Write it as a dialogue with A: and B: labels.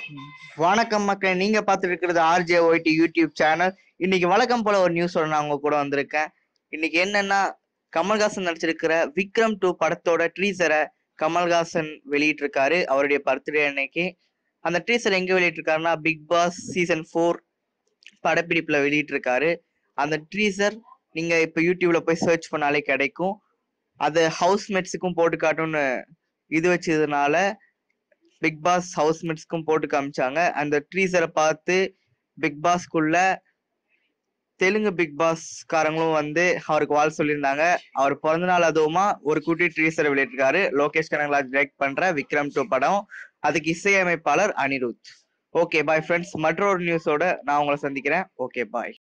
A: வணக்கம் மக்களே நீங்க பார்த்துட்டு இருக்கிறது ஆர்ஜே ஒய்டி யூடியூப் சேனல் இன்னைக்கு வழக்கம் போல ஒரு நியூஸோட நான் உங்க கூட வந்திருக்கேன் இன்னைக்கு என்னன்னா கமல்ஹாசன் நடிச்சிருக்கிற விக்ரம் டூ படத்தோட ட்ரீசரை கமல்ஹாசன் வெளியிட்டிருக்காரு அவருடைய பர்த்டே அன்னைக்கு அந்த ட்ரீசர் எங்க வெளியிட்டிருக்காருன்னா பிக் பாஸ் சீசன் ஃபோர் படப்பிடிப்புல வெளியிட்டிருக்காரு அந்த ட்ரீசர் நீங்க இப்ப யூடியூப்ல போய் சர்ச் பண்ணாலே கிடைக்கும் அது ஹவுஸ்மேட்ஸுக்கும் போட்டு காட்டும்னு இது வச்சதுனால பிக் பாஸ் ஹவுஸ்மேட்ஸ்க்கும் போட்டு காமிச்சாங்க அந்த ட்ரீசரை பார்த்து பிக் பாஸ்க்குள்ள தெலுங்கு பிக் பாஸ் காரங்களும் வந்து அவருக்கு வாழ் சொல்லியிருந்தாங்க அவர் பிறந்த நாள் அதுவுமா ஒரு குட்டி ட்ரீசரை வெளியிட்டிருக்காரு லோகேஷ் கனகராஜ் டைரக்ட் பண்ற விக்ரம் டூ படம் அதுக்கு இசையமைப்பாளர் அனிருத் ஓகே பாய் ஃப்ரெண்ட்ஸ் மற்றொரு நியூஸோட நான் உங்களை சந்திக்கிறேன் ஓகே பாய்